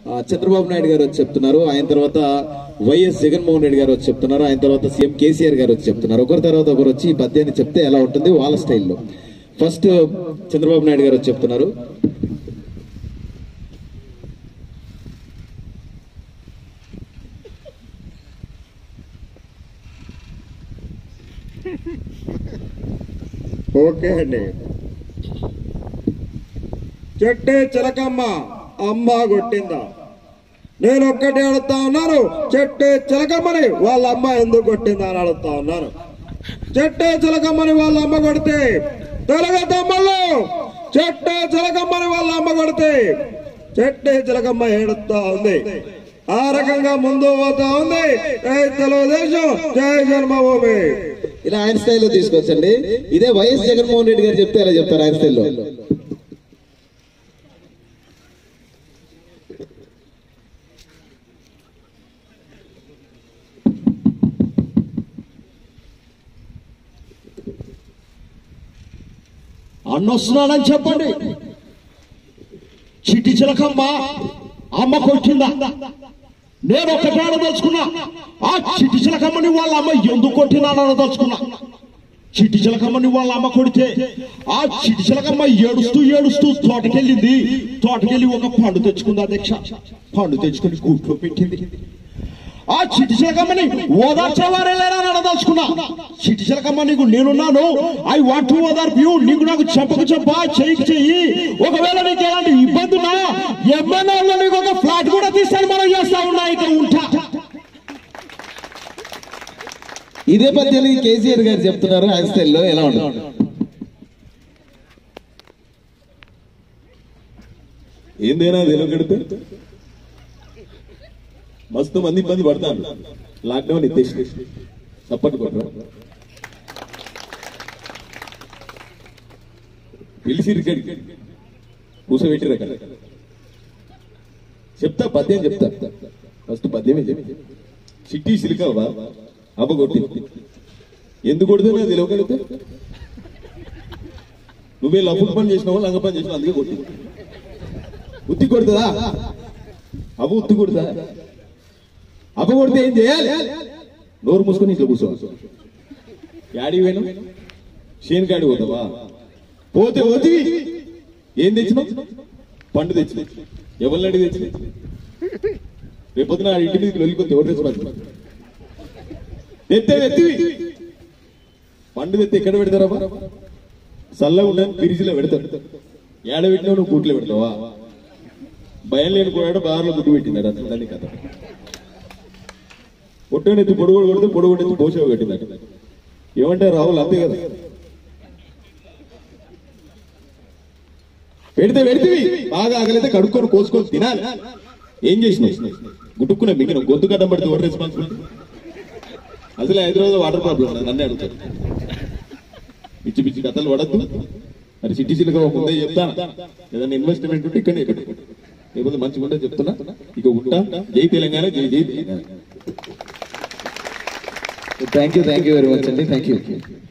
ఆ, చంద్రబాబు నాయుడు గారు వచ్చి చెప్తున్నారు ఆయన తర్వాత వైఎస్ జగన్మోహన్ రెడ్డి గారు వచ్చి చెప్తున్నారు ఆయన తర్వాత సీఎం కేసీఆర్ గారు వచ్చి చెప్తున్నారు ఒకరి తర్వాత ఒకరు వచ్చి ఈ పద్యాన్ని చెప్తే ఎలా ఉంటుంది వాళ్ళ స్టైల్లో ఫస్ట్ చంద్రబాబు నాయుడు గారు వచ్చి చెప్తున్నారు ఓకే అండి చెట్టే చిలకమ్మ అమ్మ కొట్టిందా నేను ఒక్కటే అడుగుతా ఉన్నాను చెట్టే చిలకమ్మని వాళ్ళ అమ్మ ఎందుకు కొట్టిందా అని అడుగుతా ఉన్నాను చెట్టే చిలకమ్మని వాళ్ళ అమ్మ కొడితే తెలుగు తమ్ముళ్ళు చెట్టే చిలకమ్మని వాళ్ళ అమ్మ కొడితే చెట్టే చిలకమ్మ ఏడుస్తా ఉంది ఆ రకంగా ముందు పోతా ఉంది జై తెలుగుదేశం జై జన్మభూమి ఇలా ఆయన స్టైల్లో తీసుకొచ్చండి ఇదే వైఎస్ జగన్మోహన్ రెడ్డి గారు చెప్తే ఎలా చెప్తారు ఆయన స్టైల్లో అన్నొస్తున్నాడని చెప్పండి చిటి చిలకమ్మ అమ్మ కొట్టిందా నేను ఒకటే అనదలుచుకున్నా ఆ చిటి చిలకమ్మని వాళ్ళ అమ్మ ఎందుకు కొట్టిందా అని అనదలుచుకున్నా చిటి చిలకమ్మని వాళ్ళ అమ్మ కొడితే ఆ చిటి చిలకమ్మ ఏడుస్తూ ఏడుస్తూ తోటకెళ్ళింది తోటకెళ్ళి ఒక పండు తెచ్చుకుంది అధ్యక్ష పండు తెచ్చుకుని కూట్లో పెట్టింది ఆ చిటి చిలకమ్మని ఓదార్చేవారే లేరా అని అనదలుచుకున్నా చిటి చిలకమ్మ నీకు నేనున్నాను ఐ వాంట్ టు ఓదార్పు యూ నీకు నాకు చెప్పకు చెప్ప చెయ్యికి చెయ్యి ఒకవేళ నీకు ఎలాంటి ఇబ్బంది ఉన్నా ఎమ్మెల్యేలో నీకు ఒక ఫ్లాట్ కూడా తీస్తాను మనం చేస్తా ఉన్నా ఇక్కడ ఉంటా ఇదే పద్యాన్ని కేసీఆర్ గారు చెప్తున్నారు ఆయన స్టైల్లో ఎలా ఉంటుంది ఏందైనా వెలుగడితే మస్తు మంది ఇబ్బంది పడతాను లాక్డౌన్ ఎత్తేసి సపోర్ట్ కొట్టరు పిలిచి ఇక్కడికి కూర్చోబెట్టిరు అక్కడ చెప్తా పద్యం చెప్తా ఫస్ట్ పద్యమే చెప్తా చిట్టి సిలికవా అవ్వ కొట్టి ఎందుకు కొడుతున్నా తెలియగలిగితే నువ్వే లఫుట్ పని చేసినావా లంగ పని చేసినావు అందుకే కొట్టి ఉత్తి కొడుతుందా అవ్వ ఉత్తి కొడుతా అవ్వ కొడితే ఏం చేయాలి నోరు మూసుకొని ఇంట్లో కూర్చో యాడికి పోయినా షేన్ కాడి పోతావా పోతే పోతివి ఏం తెచ్చినావు పండు తెచ్చిన ఎవరిని అడిగి తెచ్చిన రేపొద్దున ఆ ఇంటి మీదకి వెళ్ళిపోతే ఎవరు తెచ్చిన తెత్తే ఎత్తివి పండు తెత్తే ఎక్కడ పెడతారా చల్లగా ఉండని పిరిచిలో పెడతారు ఏడ పెట్టినావు నువ్వు కూట్లో పెడతావా భయం లేని కూడా బార్లో గుడ్డు పెట్టినాడు అతను దాని కథ పొట్టనెత్తి పొడుగు కొడితే పొడుగు ఎత్తి పోషవ పెట్టింది ఏమంటే రాహుల్ అంతే కదా పెడితే పెడితివి బాగా ఆగలైతే కడుక్కొని కోసుకొని తినాలి ఏం చేసినావు గుట్టుకున్న మిగిలిన గొంతు గడ్డం పడితే ఎవరు రెస్పాన్సిబిలిటీ అసలు హైదరాబాద్ వాటర్ ప్రాబ్లం ఉన్నది నన్నే అడుగుతారు పిచ్చి పిచ్చి కథలు పడద్దు మరి సిటీ సిటీగా ముందే చెప్తా ఏదైనా ఇన్వెస్ట్మెంట్ ఉంటే ఇక్కడనే ఇక్కడ లేకపోతే మంచిగా ఉంటే చెప్తున్నా ఇక ఉంటా జై తెలంగాణ జై జై Telangana thank you thank you very much అండి థ్యాంక్ యూ